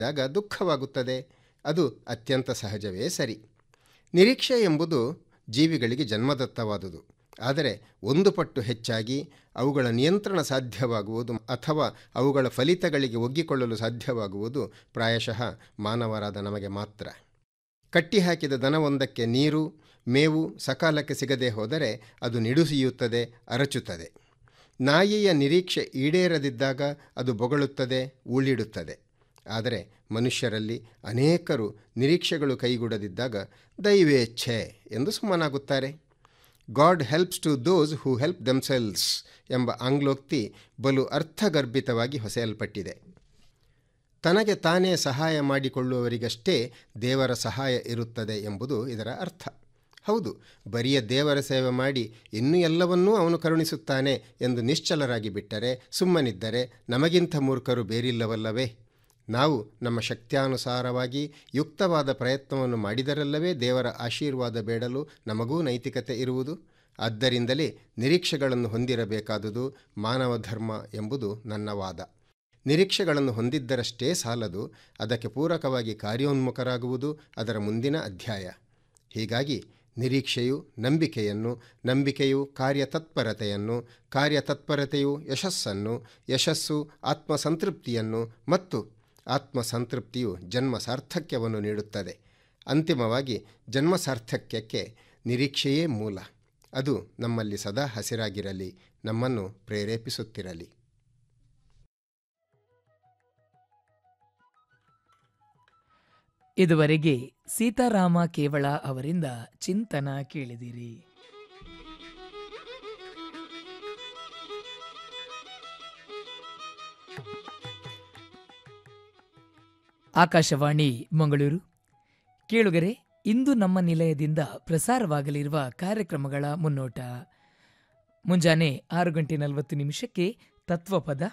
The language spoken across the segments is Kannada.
ಆಗ ದುಃಖವಾಗುತ್ತದೆ ಅದು ಅತ್ಯಂತ ಸಹಜವೇ ಸರಿ ನಿರೀಕ್ಷೆ ಎಂಬುದು ಜೀವಿಗಳಿಗೆ ಜನ್ಮದತ್ತವಾದುದು ಆದರೆ ಒಂದು ಪಟ್ಟು ಹೆಚ್ಚಾಗಿ ಅವುಗಳ ನಿಯಂತ್ರಣ ಸಾಧ್ಯವಾಗುವುದು ಅಥವಾ ಅವುಗಳ ಫಲಿತಗಳಿಗೆ ಒಗ್ಗಿಕೊಳ್ಳಲು ಸಾಧ್ಯವಾಗುವುದು ಪ್ರಾಯಶಃ ಮಾನವರಾದ ನಮಗೆ ಮಾತ್ರ ಕಟ್ಟಿಹಾಕಿದ ದನವೊಂದಕ್ಕೆ ನೀರು ಮೇವು ಸಕಾಲಕ್ಕೆ ಸಿಗದೆ ಹೋದರೆ ಅದು ನಿಡುಸಿಯುತ್ತದೆ ಅರಚುತ್ತದೆ ನಾಯಿಯ ನಿರೀಕ್ಷೆ ಈಡೇರದಿದ್ದಾಗ ಅದು ಬೊಗಳುತ್ತದೆ ಉಳಿಡುತ್ತದೆ ಆದರೆ ಮನುಷ್ಯರಲ್ಲಿ ಅನೇಕರು ನಿರೀಕ್ಷೆಗಳು ಕೈಗೂಡದಿದ್ದಾಗ ದೈವೇಚ್ಛೆ ಎಂದು ಸುಮ್ಮನಾಗುತ್ತಾರೆ God helps to those who help themselves ಎಂಬ ಆಂಗ್ಲೋಕ್ತಿ ಬಲು ಅರ್ಥಗರ್ಭಿತವಾಗಿ ಹೊಸೆಯಲ್ಪಟ್ಟಿದೆ ತನಗೆ ತಾನೇ ಸಹಾಯ ಮಾಡಿಕೊಳ್ಳುವವರಿಗಷ್ಟೇ ದೇವರ ಸಹಾಯ ಇರುತ್ತದೆ ಎಂಬುದು ಇದರ ಅರ್ಥ ಹೌದು ಬರಿಯ ದೇವರ ಸೇವೆ ಮಾಡಿ ಇನ್ನೂ ಎಲ್ಲವನ್ನೂ ಅವನು ಕರುಣಿಸುತ್ತಾನೆ ಎಂದು ನಿಶ್ಚಲರಾಗಿ ಬಿಟ್ಟರೆ ಸುಮ್ಮನಿದ್ದರೆ ನಮಗಿಂತ ಮೂರ್ಖರು ಬೇರಿಲ್ಲವಲ್ಲವೇ ನಾವು ನಮ್ಮ ಶಕ್ತ್ಯಾನುಸಾರವಾಗಿ ಯುಕ್ತವಾದ ಪ್ರಯತ್ನವನ್ನು ಮಾಡಿದರಲ್ಲವೇ ದೇವರ ಆಶೀರ್ವಾದ ಬೇಡಲು ನಮಗೂ ನೈತಿಕತೆ ಇರುವುದು ಆದ್ದರಿಂದಲೇ ನಿರೀಕ್ಷೆಗಳನ್ನು ಹೊಂದಿರಬೇಕಾದುದು ಮಾನವ ಧರ್ಮ ಎಂಬುದು ನನ್ನ ವಾದ ನಿರೀಕ್ಷೆಗಳನ್ನು ಹೊಂದಿದ್ದರಷ್ಟೇ ಸಾಲದು ಅದಕ್ಕೆ ಪೂರಕವಾಗಿ ಕಾರ್ಯೋನ್ಮುಖರಾಗುವುದು ಅದರ ಮುಂದಿನ ಅಧ್ಯಾಯ ಹೀಗಾಗಿ ನಿರೀಕ್ಷೆಯು ನಂಬಿಕೆಯನ್ನು ನಂಬಿಕೆಯು ಕಾರ್ಯತತ್ಪರತೆಯನ್ನು ಕಾರ್ಯತತ್ಪರತೆಯು ಯಶಸ್ಸನ್ನು ಯಶಸ್ಸು ಆತ್ಮಸಂತೃಪ್ತಿಯನ್ನು ಮತ್ತು ಆತ್ಮಸಂತೃಪ್ತಿಯು ಜನ್ಮ ಸಾರ್ಥಕ್ಯವನ್ನು ನೀಡುತ್ತದೆ ಅಂತಿಮವಾಗಿ ಜನ್ಮ ಸಾರ್ಥಕ್ಯಕ್ಕೆ ನಿರೀಕ್ಷೆಯೇ ಮೂಲ ಅದು ನಮ್ಮಲ್ಲಿ ಸದಾ ಹಸಿರಾಗಿರಲಿ ನಮ್ಮನ್ನು ಪ್ರೇರೇಪಿಸುತ್ತಿರಲಿ ಇದುವರೆಗೆ ಸೀತಾರಾಮ ಕೇವಳ ಅವರಿಂದ ಚಿಂತನ ಕೇಳಿದಿರಿ ಆಕಾಶವಾಣಿ ಮಂಗಳೂರು ಕೇಳುಗರೆ ಇಂದು ನಮ್ಮ ನಿಲಯದಿಂದ ಪ್ರಸಾರವಾಗಲಿರುವ ಕಾರ್ಯಕ್ರಮಗಳ ಮುನ್ನೋಟ ಮುಂಜಾನೆ ಆರು ಗಂಟೆ ನಲವತ್ತು ನಿಮಿಷಕ್ಕೆ ತತ್ವಪದ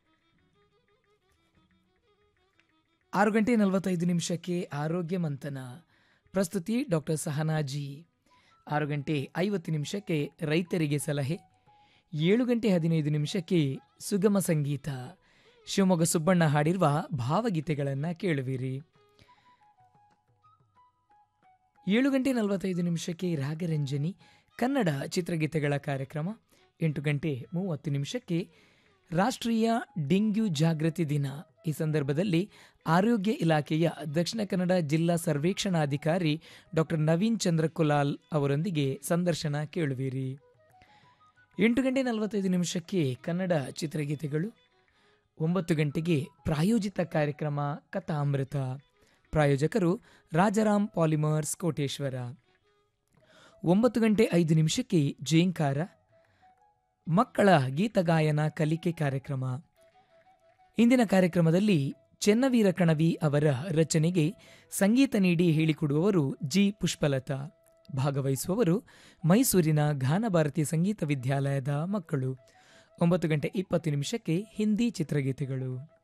ಆರು ಗಂಟೆ ನಲವತ್ತೈದು ನಿಮಿಷಕ್ಕೆ ಆರೋಗ್ಯ ಮಂಥನ ಪ್ರಸ್ತುತಿ ಡಾಕ್ಟರ್ ಸಹನಾಜಿ ಆರು ಗಂಟೆ ಐವತ್ತು ನಿಮಿಷಕ್ಕೆ ರೈತರಿಗೆ ಸಲಹೆ ಏಳು ಗಂಟೆ ಹದಿನೈದು ನಿಮಿಷಕ್ಕೆ ಸುಗಮ ಸಂಗೀತ ಶಿವಮೊಗ್ಗ ಸುಬ್ಬಣ್ಣ ಹಾಡಿರುವ ಭಾವಗೀತೆಗಳನ್ನು ಕೇಳುವಿರಿ ಏಳು ಗಂಟೆ ನಲವತ್ತೈದು ನಿಮಿಷಕ್ಕೆ ರಾಗರಂಜನಿ ಕನ್ನಡ ಚಿತ್ರಗೀತೆಗಳ ಕಾರ್ಯಕ್ರಮ ಎಂಟು ಗಂಟೆ ಮೂವತ್ತು ನಿಮಿಷಕ್ಕೆ ರಾಷ್ಟ್ರೀಯ ಡೆಂಗ್ಯೂ ಜಾಗೃತಿ ದಿನ ಈ ಸಂದರ್ಭದಲ್ಲಿ ಆರೋಗ್ಯ ಇಲಾಖೆಯ ದಕ್ಷಿಣ ಕನ್ನಡ ಜಿಲ್ಲಾ ಸರ್ವೇಕ್ಷಣಾಧಿಕಾರಿ ಡಾಕ್ಟರ್ ನವೀನ್ ಚಂದ್ರ ಕುಲಾಲ್ ಅವರೊಂದಿಗೆ ಸಂದರ್ಶನ ಕೇಳುವಿರಿ ಎಂಟು ಗಂಟೆ ನಲವತ್ತೈದು ನಿಮಿಷಕ್ಕೆ ಕನ್ನಡ ಚಿತ್ರಗೀತೆಗಳು ಒಂಬತ್ತು ಗಂಟೆಗೆ ಪ್ರಾಯೋಜಿತ ಕಾರ್ಯಕ್ರಮ ಕಥಾಮೃತ ಪ್ರಾಯೋಜಕರು ರಾಜಾರಾಮ್ ಪಾಲಿಮರ್ಸ್ ಕೋಟೇಶ್ವರ ಒಂಬತ್ತು ಗಂಟೆ ಐದು ನಿಮಿಷಕ್ಕೆ ಜೇಂಕಾರ ಮಕ್ಕಳ ಗೀತಗಾಯನ ಕಲಿಕೆ ಕಾರ್ಯಕ್ರಮ ಇಂದಿನ ಕಾರ್ಯಕ್ರಮದಲ್ಲಿ ಚೆನ್ನವೀರ ಕಣವಿ ಅವರ ರಚನೆಗೆ ಸಂಗೀತ ನೀಡಿ ಹೇಳಿಕೊಡುವವರು ಜಿ ಪುಷ್ಪಲತಾ ಭಾಗವಹಿಸುವವರು ಮೈಸೂರಿನ ಘಾನಭಾರತಿ ಸಂಗೀತ ವಿದ್ಯಾಲಯದ ಮಕ್ಕಳು ಒಂಬತ್ತು ಗಂಟೆ ಇಪ್ಪತ್ತು ನಿಮಿಷಕ್ಕೆ ಹಿಂದಿ ಚಿತ್ರಗೀತೆಗಳು